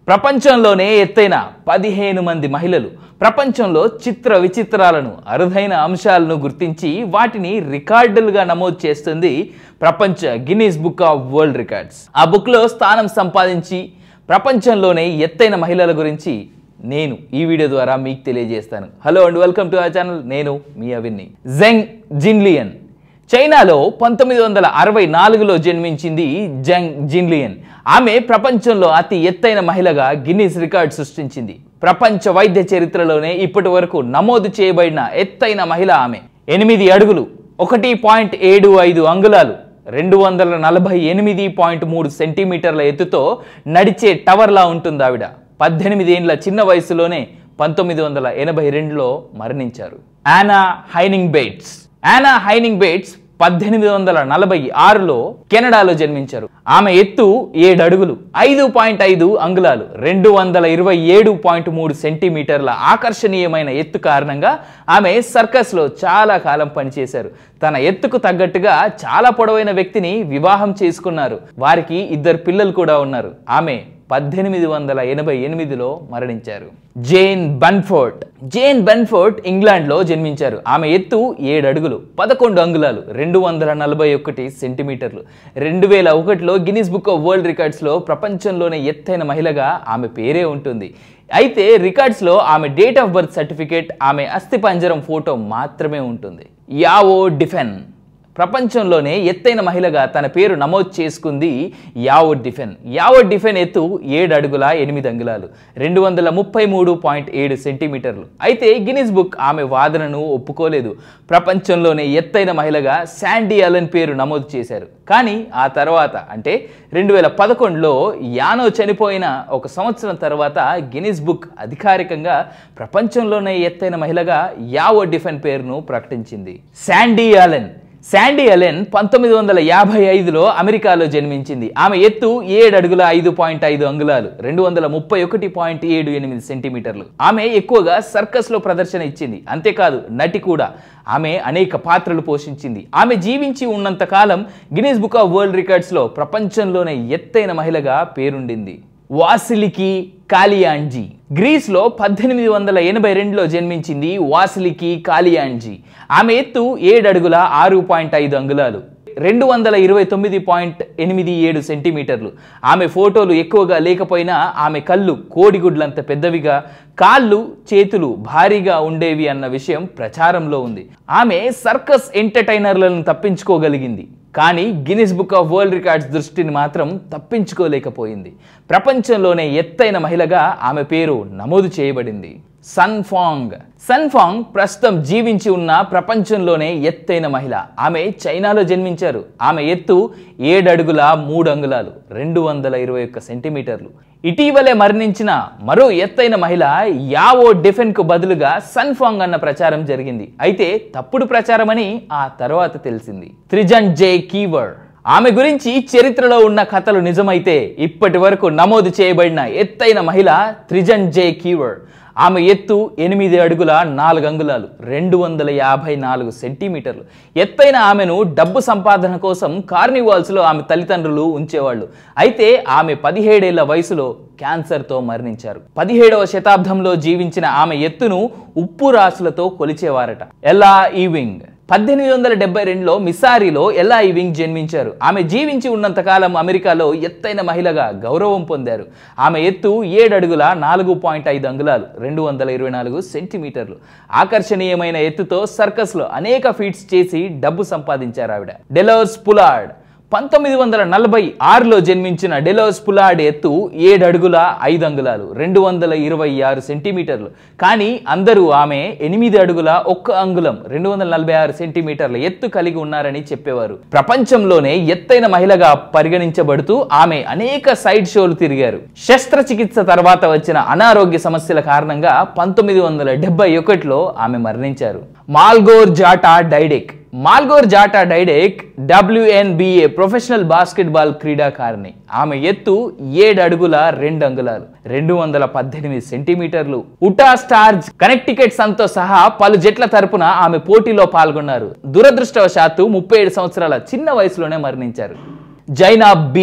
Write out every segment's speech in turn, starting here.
ప్రపంచంలోనే ఎత్తైన పదిహేను మంది మహిళలు ప్రపంచంలో చిత్ర విచిత్రాలను అరుదైన అంశాలను గుర్తించి వాటిని రికార్డులుగా నమోదు చేస్తుంది ప్రపంచ Guinness book of world records ఆ బుక్లో స్థానం సంపాదించి ప్రపంచంలోనే ఎత్తైన మహిళల గురించి నేను ఈ వీడియో ద్వారా మీకు తెలియజేస్తాను hello and welcome to our channel నేను మీ అవిన్ని జెంగ్ జిన్లియన్ చైనాలో పంతొమ్మిది వందల అరవై నాలుగులో జన్మించింది జంగ్ జిన్లియన్ ఆమె ప్రపంచంలో అతి ఎత్తైన మహిళగా గిన్నీస్ రికార్డ్ సృష్టించింది ప్రపంచ వైద్య చరిత్రలోనే ఇప్పటి వరకు నమోదు చేయబడిన ఎత్తైన మహిళ ఆమె ఎనిమిది అడుగులు ఒకటి పాయింట్ ఏడు ఐదు అంగుళాలు రెండు వందల నలభై ఎనిమిది పాయింట్ మూడు సెంటీమీటర్ల ఎత్తుతో నడిచే టవర్లా ఉంటుంది ఆవిడ పద్దెనిమిది ఏండ్ల చిన్న వయసులోనే పంతొమ్మిది వందల ఎనభై రెండులో మరణించారు యానా హైనింగ్ బేట్స్ యానా హైనింగ్ బేట్స్ పద్దెనిమిది వందల నలభై ఆరులో కెనడాలో జన్మించారు ఆమె ఎత్తు ఏడు అడుగులు ఐదు పాయింట్ ఐదు అంగుళాలు రెండు వందల ఇరవై ఏడు పాయింట్ మూడు సెంటీమీటర్ల ఆకర్షణీయమైన ఎత్తు కారణంగా ఆమె సర్కస్లో చాలా కాలం పనిచేశారు తన ఎత్తుకు తగ్గట్టుగా చాలా పొడవైన వ్యక్తిని వివాహం చేసుకున్నారు వారికి ఇద్దరు పిల్లలు కూడా ఉన్నారు ఆమె పద్దెనిమిది వందల ఎనభై ఎనిమిదిలో మరణించారు జేన్ బన్ఫోర్ట్ జేన్ బన్ఫోర్ట్ ఇంగ్లాండ్లో జన్మించారు ఆమె ఎత్తు ఏడు అడుగులు పదకొండు అంగుళాలు రెండు వందల నలభై ఒకటి సెంటీమీటర్లు రెండు వేల ఒకటిలో గిన్నిస్ బుక్ ఆఫ్ వరల్డ్ రికార్డ్స్లో ప్రపంచంలోనే ఎత్తైన మహిళగా ఆమె పేరే ఉంటుంది అయితే రికార్డ్స్లో ఆమె డేట్ ఆఫ్ బర్త్ సర్టిఫికేట్ ఆమె అస్థిపంజరం ఫోటో మాత్రమే ఉంటుంది యావో డిఫెన్ ప్రపంచంలోనే ఎత్తైన మహిళగా తన పేరు నమోదు చేసుకుంది యావో డిఫెన్ యావో డిఫెన్ ఎత్తు ఏడు అడుగుల ఎనిమిది అంగుళాలు రెండు వందల ముప్పై మూడు పాయింట్ ఏడు సెంటీమీటర్లు అయితే గిన్నిస్ బుక్ ఆమె వాదనను ఒప్పుకోలేదు ప్రపంచంలోనే ఎత్తైన మహిళగా శాండీ అలన్ పేరు నమోదు చేశారు కానీ ఆ తర్వాత అంటే రెండు వేల పదకొండులో యానో చనిపోయిన ఒక సంవత్సరం తర్వాత గిన్నిస్ బుక్ అధికారికంగా ప్రపంచంలోనే ఎత్తైన మహిళగా యావో డిఫెన్ పేరును ప్రకటించింది శాండీ అలెన్ శాండీ అలెన్ పంతొమ్మిది వందల యాభై ఐదులో అమెరికాలో జన్మించింది ఆమె ఎత్తు ఏడు అడుగుల ఐదు పాయింట్ ఐదు అంగుళాలు రెండు వందల ముప్పై ఒకటి పాయింట్ ఏడు ఎనిమిది సెంటీమీటర్లు ఆమె ఎక్కువగా సర్కస్లో ప్రదర్శన ఇచ్చింది అంతేకాదు నటి కూడా ఆమె అనేక పాత్రలు పోషించింది ఆమె జీవించి ఉన్నంత కాలం గిన్నీస్ బుక్ ఆఫ్ వరల్డ్ రికార్డ్స్లో ప్రపంచంలోనే ఎత్తైన మహిళగా పేరుండింది వాసిలికి కాలియాంజీ గ్రీస్లో పద్దెనిమిది వందల ఎనభై రెండులో జన్మించింది వాసిలికి కాలియాంజీ ఆమె ఎత్తు ఏడు అడుగుల ఆరు పాయింట్ ఐదు అంగుళాలు రెండు వందల ఇరవై తొమ్మిది పాయింట్ ఎనిమిది ఏడు సెంటీమీటర్లు ఆమె ఫోటోలు ఎక్కువగా లేకపోయినా ఆమె కళ్ళు కోడిగుడ్లంత పెద్దవిగా కాళ్ళు చేతులు భారీగా ఉండేవి అన్న విషయం ప్రచారంలో ఉంది ఆమె సర్కస్ ఎంటర్టైనర్లను తప్పించుకోగలిగింది కానీ Guinness book of world records దృష్టిని మాత్రం తప్పించుకోలేకపోయింది ప్రపంచంలోనే ఎత్తైన మహిళగా ఆమె పేరు నమోదు చేయబడింది సన్ఫాంగ్ సన్ఫాంగ్ ప్రస్తుతం జీవించి ఉన్న ప్రపంచంలోనే ఎత్తైన మహిళ ఆమె చైనాలో జన్మించారు ఆమె ఎత్తు ఏడు అడుగుల మూడు అంగుళాలు రెండు వందల ఇరవై ఒక్క సెంటీమీటర్లు ఇటీవలే మరణించిన మరో ఎత్తైన మహిళ యావో డిఫెన్కు బదులుగా సన్ఫాంగ్ అన్న ప్రచారం జరిగింది అయితే తప్పుడు ప్రచారమని ఆ తర్వాత తెలిసింది త్రిజన్ జే కీవర్డ్ ఆమె గురించి చరిత్రలో ఉన్న కథలు నిజమైతే ఇప్పటి వరకు నమోదు చేయబడిన ఎత్తైన మహిళ త్రిజన్ జే కీవర్డ్ ఆమె ఎత్తు ఎనిమిది అడుగుల నాలుగు అంగుళాలు రెండు వందల యాభై నాలుగు సెంటీమీటర్లు ఎత్తైన ఆమెను డబ్బు సంపాదన కోసం కార్నివాల్స్లో ఆమె తల్లిదండ్రులు ఉంచేవాళ్ళు అయితే ఆమె పదిహేడేళ్ల వయసులో క్యాన్సర్తో మరణించారు పదిహేడవ శతాబ్దంలో జీవించిన ఆమె ఎత్తును ఉప్పు రాసులతో కొలిచేవారట ఎల్లా ఈవింగ్ పద్దెనిమిది వందల డెబ్బై రెండులో మిస్సారిలో ఎల్లా ఈవింగ్ జన్మించారు ఆమె జీవించి ఉన్నంతకాలం అమెరికాలో ఎత్తైన మహిళగా గౌరవం పొందారు ఆమె ఎత్తు ఏడు అడుగుల నాలుగు పాయింట్ ఐదు అంగుళాలు రెండు వందల ఇరవై నాలుగు సెంటీమీటర్లు ఆకర్షణీయమైన ఎత్తుతో సర్కస్లో అనేక ఫీట్స్ చేసి డబ్బు సంపాదించారు ఆవిడ డెలోస్ పులాడ్ పంతొమ్మిది వందల నలభై ఆరులో జన్మించిన డెలోస్ పులాడ్ ఎత్తు ఏడు అడుగుల ఐదు అంగుళాలు రెండు వందల ఇరవై ఆరు సెంటీమీటర్లు కానీ అందరూ ఆమె ఎనిమిది అడుగుల ఒక్క అంగుళం రెండు వందల నలభై ఆరు సెంటీమీటర్ల ఎత్తు కలిగి ఉన్నారని చెప్పేవారు ప్రపంచంలోనే ఎత్తైన మహిళగా పరిగణించబడుతూ ఆమె అనేక సైడ్ షోలు తిరిగారు శస్త్రచికిత్స తర్వాత వచ్చిన అనారోగ్య సమస్యల కారణంగా పంతొమ్మిది వందల డెబ్బై ఒకటిలో ఆమె మరణించారు మాల్గోర్ జాటా డైడెక్ మాల్గోర్ జాటా డైడెక్ డబ్ల్యూఎన్బిఏ ప్రొఫెషనల్ బాస్కెట్బాల్ క్రీడాకారిణి ఆమె ఎత్తు ఏడు అడుగుల రెండు అంగుళాలు రెండు వందల పద్దెనిమిది సెంటీమీటర్లు ఉటా స్టార్జ్ కనెక్టికెట్ సన్తో సహా పలు జట్ల తరపున ఆమె పోటీలో పాల్గొన్నారు దురదృష్టవశాత్తు ముప్పై ఏడు సంవత్సరాల చిన్న వయసులోనే మరణించారు జైనా బీబీ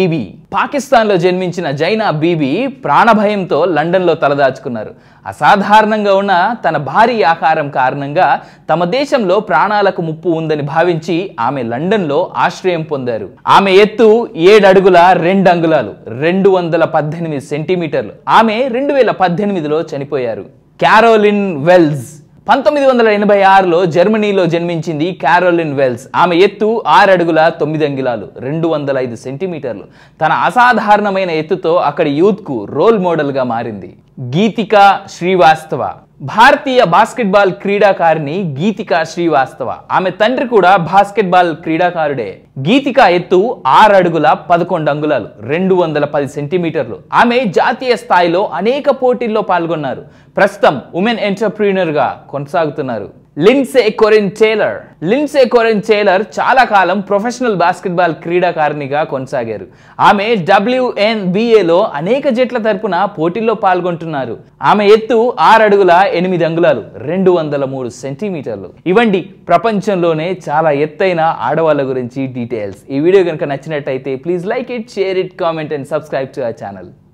పాకిస్తాన్లో జన్మించిన జైనా బీబీ ప్రాణభయంతో లండన్లో తలదాచుకున్నారు అసాధారణంగా ఉన్న తన భారీ ఆకారం కారణంగా తమ దేశంలో ప్రాణాలకు ముప్పు ఉందని భావించి ఆమె లండన్లో ఆశ్రయం పొందారు ఆమె ఎత్తు ఏడు అడుగుల రెండు అంగుళాలు రెండు వందల పద్దెనిమిది సెంటీమీటర్లు ఆమె రెండు వేల పద్దెనిమిదిలో చనిపోయారు క్యారోలిన్ వెల్స్ పంతొమ్మిది వందల ఎనభై ఆరులో జర్మనీలో జన్మించింది క్యారోలిన్ వెల్స్ ఆమె ఎత్తు ఆరు అడుగుల తొమ్మిది అంగిలాలు రెండు వందల ఐదు సెంటీమీటర్లు తన అసాధారణమైన ఎత్తుతో అక్కడి యూత్కు రోల్ మోడల్గా మారింది గీతిక శ్రీవాస్తవ భారతీయ బాస్కెట్బాల్ క్రీడాకారిణి గీతిక శ్రీవాస్తవ ఆమె తండ్రి కూడా బాస్కెట్బాల్ క్రీడాకారుడే గీతిక ఎత్తు ఆరు అడుగుల పదకొండు అంగుళాలు రెండు వందల పది సెంటీమీటర్లు ఆమె జాతీయ స్థాయిలో అనేక పోటీల్లో పాల్గొన్నారు ప్రస్తుతం ఉమెన్ ఎంటర్ప్రీనర్ గా కొనసాగుతున్నారు Lindsay Corinne Taylor Lindsay Corinne Taylor చాలా కాలం ప్రొఫెషనల్ బాస్కెట్బాల్ క్రీడాకారిణిగా కొనసాగారు ఆమె డబ్ల్యూఎన్బిఏలో అనేక జట్ల తరపున పోటీల్లో పాల్గొంటున్నారు ఆమె ఎత్తు ఆరు అడుగుల ఎనిమిది అంగుళాలు రెండు వందల మూడు సెంటీమీటర్లు ఇవండి ప్రపంచంలోనే చాలా ఎత్తైన ఆడవాళ్ళ గురించి డీటెయిల్స్ ఈ వీడియో కనుక నచ్చినట్టయితే please like it share it comment and subscribe to our channel